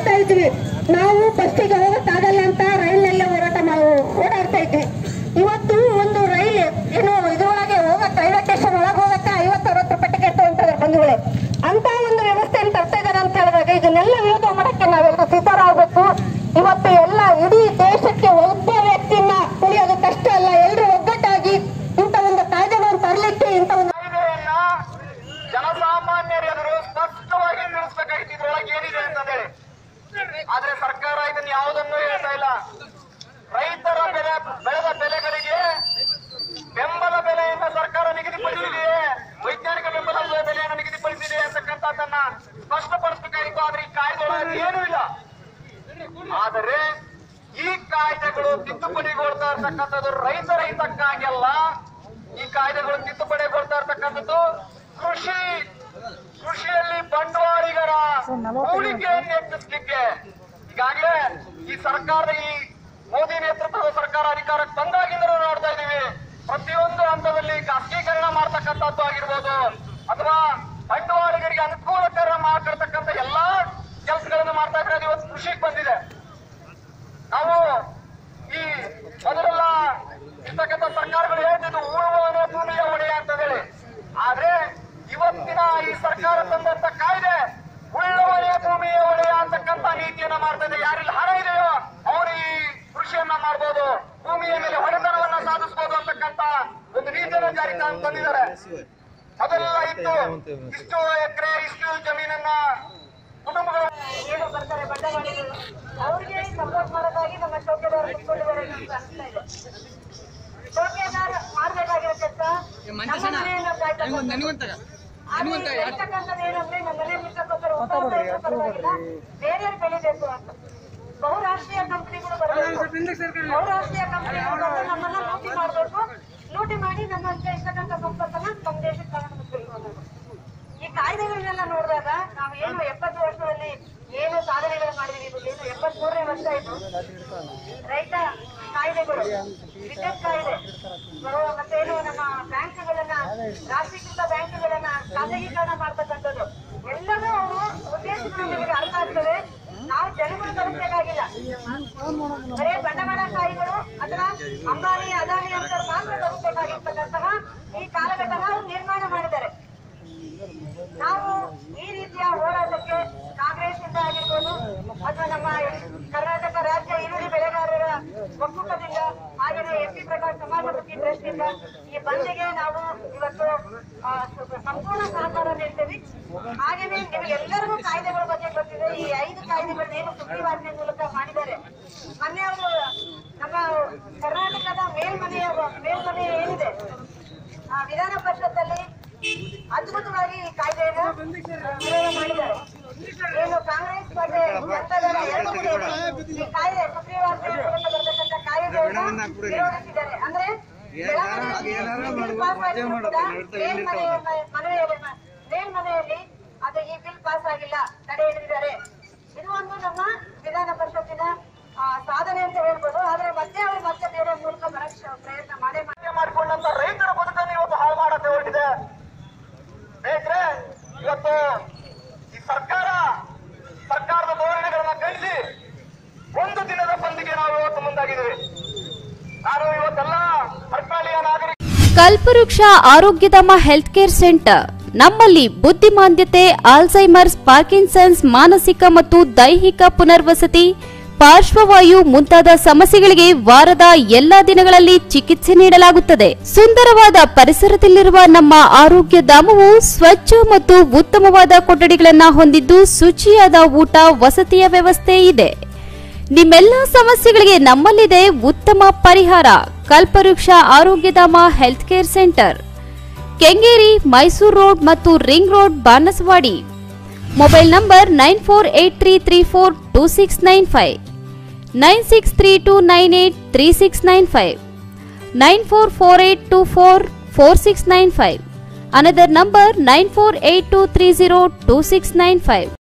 ಬರ್ತಾ ಇದ್ವಿ ನಾವು ಬಸ್ಸಿಗೆ ಹೋಗಕ್ಕಾಗಲ್ಲ ಅಂತ ರೈಲ್ನಲ್ಲೇ ಹೋರಾಟ ನಾವು ಓಡಾಡ್ತಾ ಇದ್ವಿ ಇವತ್ತು ಒಂದು ರೈಲ್ ಏನು ಇದ್ರೊಳಗೆ ಹೋಗಕ್ಕೆ ರೈಲ್ವೆ ಸ್ಟೇಷನ್ ಒಳಗೆ ಹೋಗಕ್ಕೆ ಐವತ್ತು ಅರವತ್ತು ರೂಪಾಯಿ ಟಿಕೆಟ್ ತಗೊಂತಾರೆ ಬಂಧುಗಳೇ ಅಂತ ಒಂದು ವ್ಯವಸ್ಥೆಯನ್ನು ತರ್ತಾ ಇದ್ದಾರೆ ಅಂತ ಹೇಳಿದಾಗ ಇದನ್ನೆಲ್ಲ ವಿರೋಧ ಮಾಡಕ್ಕೆ ನಾವೆಲ್ಲರೂ ಸಿದ್ಧರಾಗಬೇಕು ಇವತ್ತು ಎಲ್ಲ ಇಡೀ ದೇಶಕ್ಕೆ ಒಬ್ಬ ವ್ಯಕ್ತಿಯನ್ನ ಉಳಿಯೋದು ಕಷ್ಟ ಅಲ್ಲ ಎಲ್ಲರೂ ಒಗ್ಗಟ್ಟಾಗಿ ಇಂಥ ಒಂದು ಕಾಯ್ದೆಗಳನ್ನು ತರಲಿಕ್ಕೆ ಇಂಥ ಒಂದು ಕಾಯ್ದೆಯನ್ನ ಜನಸಾಮಾನ್ಯರ ಎದುರು ಸ್ಪಷ್ಟವಾಗಿ ತಿಳಿಸ್ಬೇಕಾಗಿತ್ತು ಇದ್ರೊಳಗೆ ಏನಿದೆ ಅಂತ ಹೇಳಿ ಆದ್ರೆ ಸರ್ಕಾರ ಇದನ್ನ ಯಾವುದನ್ನು ಹೇಳ್ತಾ ಇಲ್ಲ ರೈತರ ಬೆಲೆ ಬೆಳೆದ ಬೆಲೆಗಳಿಗೆ ಬೆಂಬಲ ಬೆಲೆಯಿಂದ ಸರ್ಕಾರ ನಿಗದಿಪಡಿಸಿದೆ ವೈಜ್ಞಾನಿಕ ಬೆಂಬಲ ಬೆಲೆಯನ್ನು ನಿಗದಿಪಡಿಸಿದೆ ಅಂತಕ್ಕಂಥದ್ದನ್ನ ಸ್ಪಷ್ಟಪಡಿಸಬೇಕಾಗಿತ್ತು ಆದ್ರೆ ಈ ಕಾಯ್ದೆ ಒಳಗೆ ಏನೂ ಇಲ್ಲ ಆದರೆ ಈ ಕಾಯ್ದೆಗಳು ತಿದ್ದುಪಡಿಗೊಳ್ತಾ ಇರ್ತಕ್ಕಂಥದ್ದು ರೈತರ ಹಿತಕ್ಕಾಗಿ ಅಲ್ಲ ಈ ಕಾಯ್ದೆಗಳು ತಿದ್ದುಪಡಿಗೊಳ್ತಾ ಇರ್ತಕ್ಕಂಥದ್ದು ಕೃಷಿ ಕೃಷಿಯಲ್ಲಿ ಬಂಡವಾಳಿಗರ ಹೂಡಿಕೆಯನ್ನು ಹೆಚ್ಚಿಸಲಿಕ್ಕೆ ಈಗಾಗಲೇ ಈ ಸರ್ಕಾರದ ಈ ಮೋದಿ ನೇತೃತ್ವದ ಸರ್ಕಾರ ಅಧಿಕಾರಕ್ಕೆ ಬಂದಾಗಿಂದಲೂ ನೋಡ್ತಾ ಇದ್ದೀವಿ ಪ್ರತಿಯೊಂದು ಹಂತದಲ್ಲಿ ಖಾಸಗೀಕರಣ ಮಾಡ್ತಕ್ಕಂಥದ್ದು ಆಗಿರ್ಬೋದು ಅಥವಾ ಬಂಡವಾಳಿಗರಿಗೆ ಅನುಕೂಲಕರ ಮಾಡಿರ್ತಕ್ಕಂಥ ಎಲ್ಲಾ ಕೆಲಸಗಳನ್ನು ಮಾಡ್ತಾ ಇದ್ರೆ ಅದು ಇವತ್ತು ಕೃಷಿಗೆ ಬಂದಿದೆ ನಾವು ಈ ಮೊದಲೆಲ್ಲ ಇರ್ತಕ್ಕಂಥ ಸರ್ಕಾರಗಳು ಹೇಳ್ತಿದ್ದು ಉಳುವವನೇ ಭೂಮಿಯ ಒಡೆಯ ಅಂತ ಹೇಳಿ ಆದ್ರೆ ಇವತ್ತಿನ ಈ ಸರ್ಕಾರ ತಂದಂತ ಕಾಯ್ದೆ ಉಳ್ಳವನೇ ಭೂಮಿಯ ಒಡೆಯ ಅಂತಕ್ಕಂಥ ನೀತಿಯನ್ನ ಮಾಡ್ತಾ ಇದೆ ಯಾರಿಲ್ಲಿ ಹಣ ಇದೆಯೋ ಅವರು ಈ ಕೃಷಿಯನ್ನ ಮಾಡ್ಬೋದು ಭೂಮಿಯ ಮೇಲೆ ಹೊಡೆತನವನ್ನ ಸಾಧಿಸಬಹುದು ಅಂತಕ್ಕಂಥ ಒಂದು ನೀತಿಯನ್ನ ಜಾರಿ ತಂದು ತಂದಿದ್ದಾರೆ ಮೊದಲೆಲ್ಲ ಇತ್ತು ಇಷ್ಟು ಎಕರೆ ಇಷ್ಟು ಜಮೀನನ್ನ ಕುಟುಂಬಗಳು ಏನು ಬರ್ತಾರೆ ಬಂಡವಾಳಿಗಳು ಅವ್ರಿಗೆ ಸಪೋರ್ಟ್ ಮಾಡೋದಾಗಿ ನಮ್ಮ ಚೌಕಿದಾರ ಕುತ್ಕೊಂಡಿದ್ದಾರೆ ಅಂತ ಅನಿಸ್ತಾ ಇದೆ ಚೌಕಿದಾರ ಮಾಡ್ಬೇಕಾಗಿರೋ ಕೆಲಸ ನಮ್ಮ ಮನೆಯನ್ನ ಕಾಯ್ತಕ್ಕಂಥದ್ದು. ಆದ್ರೆ ಇಲ್ಲಿ ಹೇಳ್ತಕ್ಕಂಥದ್ದು ಏನಂದ್ರೆ ನಮ್ಮ ಮನೆಯಲ್ಲಿ ಇರ್ತಕ್ಕಂಥವ್ರು ಒಬ್ಬೊಬ್ರು ಇರೋ ಪರವಾಗಿಲ್ಲ, ಬೇರೆಯವ್ರು ಬೆಳಿಬೇಕು ಅಂತ ಬಹುರಾಷ್ಟ್ರೀಯ ಕಂಪನಿಗಳು ಬರಬೇಕು ಬಹುರಾಷ್ಟ್ರೀಯ ಕಂಪನಿಗಳು ಬಂದು ನಮ್ಮನ್ನ ಲೂಟಿ ಮಾಡಬೇಕು ಲೂಟಿ ಮಾಡಿ ನಮ್ಮ ಹತ್ರ ಇರ್ತಕ್ಕಂಥ ಸಂಪತ್ತನ್ನ ನಮ್ಮ ದೇಶಕ್ಕೆ ತಗೊಂಡು ಹೋಗ್ಬೇಕು ಅನ್ನೋದು ಈ ಕಾಯ್ದೆಗಳನ್ನೆಲ್ಲ ನೋಡಿದಾಗ ನಾವು ಏನು ಎಪ್ಪತ್ತು ವರ್ಷದಲ್ಲಿ ಏನು ಸಾಧನೆಗಳು ಮಾಡಿದೀವಿ ಇದು ಏನು ಎಪ್ಪತ್ಮೂರನೇ ವರ್ಷ ಇದು ರೈತ ಕಾಯ್ದೆಗಳು ವಿದ್ಯುತ್ ಕಾಯ್ದೆ ಬರುವ ಮತ್ತೆ ಏನು ನಮ್ಮ ಬ್ಯಾಂಕ್ಗಳನ್ನ ರಾಷ್ಟ್ರೀಕೃತ ಬ್ಯಾಂಕ್ಗಳನ್ನ ಖಾಸಗೀಕರಣ ಮಾಡ್ತಕ್ಕಂಥದ್ದು ಎಲ್ಲವೂ ಅವರು ಉದ್ದೇಶಗಳು ನಮಗೆ ಅರ್ಥ ಆಗ್ತದೆ ನಾವು ಜನಗಳು ತಲುಪಬೇಕಾಗಿಲ್ಲ ಬರೇ ಬಂಡವಾಳಶಾಹಿಗಳು ಅಥವಾ ಅಂಬಾನಿ ಅದಾನಿ ಅಂತ ಮಾತ್ರ ತಲುಪಬೇಕಾಗಿರ್ತಕ್ಕಂತಹ ಈ ಕಾಲಘಟ್ಟ ನಿರ್ಮಾಣ ಮಾಡಿದ್ದಾರೆ ನಾವು ಈ ರೀತಿಯ ಹೋರಾಟಕ್ಕೆ ಕಾಂಗ್ರೆಸ್ ಇಂದ ಆಗಿರ್ಬೋದು ಅಥವಾ ನಮ್ಮ ಕರ್ನಾಟಕ ರಾಜ್ಯ ಈರುಳ್ಳಿ ಬೆಳೆಗಾರರ ಒಕ್ಕೂಟದಿಂದ ಹಾಗೆಯೇ ಎಂ ಪಿ ಪ್ರಕಾಶ್ ಸಮಾಜಮುಖಿ ಟ್ರಸ್ಟ್ ಇಂದ ಈ ಬಂದ್ಗೆ ನಾವು ಇವತ್ತು ಆ, ಸಂಪೂರ್ಣ ಸಹಕಾರ ನೀಡ್ತೇವೆ ಹಾಗೆಯೇ ನಿಮಗೆಲ್ಲರಿಗೂ ಕಾಯ್ದೆಗಳ ಬಗ್ಗೆ ಗೊತ್ತಿದೆ ಈ ಐದು ಕಾಯ್ದೆಗಳನ್ನ ಏನು ಸುಗ್ರೀವಾಜ್ಞೆ ಮೂಲಕ ಮಾಡಿದ್ದಾರೆ ಮೊನ್ನೆ ಅವರು ನಮ್ಮ ಕರ್ನಾಟಕದ ಮೇಲ್ಮನೆಯ ಮೇಲ್ಮನೆ ಏನಿದೆ ಆ, ವಿಧಾನ ಪರಿಷತ್ತಲ್ಲಿ ಅದ್ಭುತವಾಗಿ ಈ ಕಾಯ್ದೆಯನ್ನು ವಿರೋಧ ಮಾಡಿದ್ದಾರೆ ಏನು ಕಾಂಗ್ರೆಸ್ ಮತ್ತೆ ಜನತಾದಳ ಎರಡೂ ಸೇರಿ ಈ ಕಾಯ್ದೆ ಸುಗ್ರೀವಾಜ್ಞೆ ಮೂಲಕ ಬರತಕ್ಕಂಥ ಕಾಯ್ದೆಯನ್ನು ವಿರೋಧಿಸಿದ್ದಾರೆ ಅಂದ್ರೆ ಬೆಳಗಾವಿಯಲ್ಲಿ ಬಿಲ್ ಪಾಸ್ ಆಗಿದ್ರು ಕೂಡ ಮೇಲ್ಮನೆಯ ಮನೆಯಲ್ಲಿ ಮೇಲ್ಮನೆಯಲ್ಲಿ ಅದು ಈ ಬಿಲ್ ಪಾಸ್ ಆಗಿಲ್ಲ ತಡೆ ಹಿಡಿದಿದ್ದಾರೆ ಇದು ಒಂದು ನಮ್ಮ ವಿಧಾನ ಪರಿಷತ್ತಿನ ಆ, ಸಾಧನೆ ಅಂತ ಹೇಳ್ಬೋದು ಆದ್ರೆ ಮತ್ತೆ ಅವರು ಮತ್ತೆ ಬೇರೆ ಮೂಲಕ ಬರಕ್ ಪ್ರಯತ್ನ ಮಾಡೇ ಮಾಡಿ ಹತ್ಯೆ ಮಾಡಿಕೊಂಡಂತ ರೈತರ ಬದುಕನ್ನು ಇವತ್ತು ಹಾಳು ಮಾಡಕ್ಕೆ ಹೊರಟಿದೆ ಬೇಕ್ರೆ ಇವತ್ತು ಈ ಸರ್ಕಾರ ಸರ್ಕಾರದ ಧೋರಣೆಗಳನ್ನ ಕಳಿಸಿ ಒಂದು ದಿನದ ಬಂದಿಗೆ ನಾವು ಇವತ್ತು ಮುಂದಾಗಿದ್ದೀವಿ ನಾನು ಇವತ್ತೆಲ್ಲ ಸರ್ಕಾರಿಯ ನಾಗರಿಕ ಕಲ್ಪವೃಕ್ಷ ಆರೋಗ್ಯಧಾಮ ಹೆಲ್ತ್ ಕೇರ್ ಸೆಂಟರ್ ನಮ್ಮಲ್ಲಿ ಬುದ್ಧಿಮಾಂದ್ಯತೆ ಆಲ್ಝೈಮರ್ಸ್ ಪಾರ್ಕಿನ್ಸನ್ಸ್ ಮಾನಸಿಕ ಮತ್ತು ದೈಹಿಕ ಪುನರ್ವಸತಿ ಪಾರ್ಶ್ವವಾಯು ಮುಂತಾದ ಸಮಸ್ಯೆಗಳಿಗೆ ವಾರದ ಎಲ್ಲಾ ದಿನಗಳಲ್ಲಿ ಚಿಕಿತ್ಸೆ ನೀಡಲಾಗುತ್ತದೆ ಸುಂದರವಾದ ಪರಿಸರದಲ್ಲಿರುವ ನಮ್ಮ ಆರೋಗ್ಯ ಧಾಮವು ಸ್ವಚ್ಛ ಮತ್ತು ಉತ್ತಮವಾದ ಕೊಠಡಿಗಳನ್ನು ಹೊಂದಿದ್ದು ಶುಚಿಯಾದ ಊಟ ವಸತಿಯ ವ್ಯವಸ್ಥೆ ಇದೆ ನಿಮ್ಮೆಲ್ಲ ಸಮಸ್ಯೆಗಳಿಗೆ ನಮ್ಮಲ್ಲಿದೆ ಉತ್ತಮ ಪರಿಹಾರ Kalpavriksha Arogyadhama health care centre Kengeri Mysuru road ಮತ್ತು ring road Banaswadi mobile number nine four eight three three four two six nine five nine six three two nine eight three six nine five nine four four eight two four four six nine five another number nine four eight two three zero two six nine five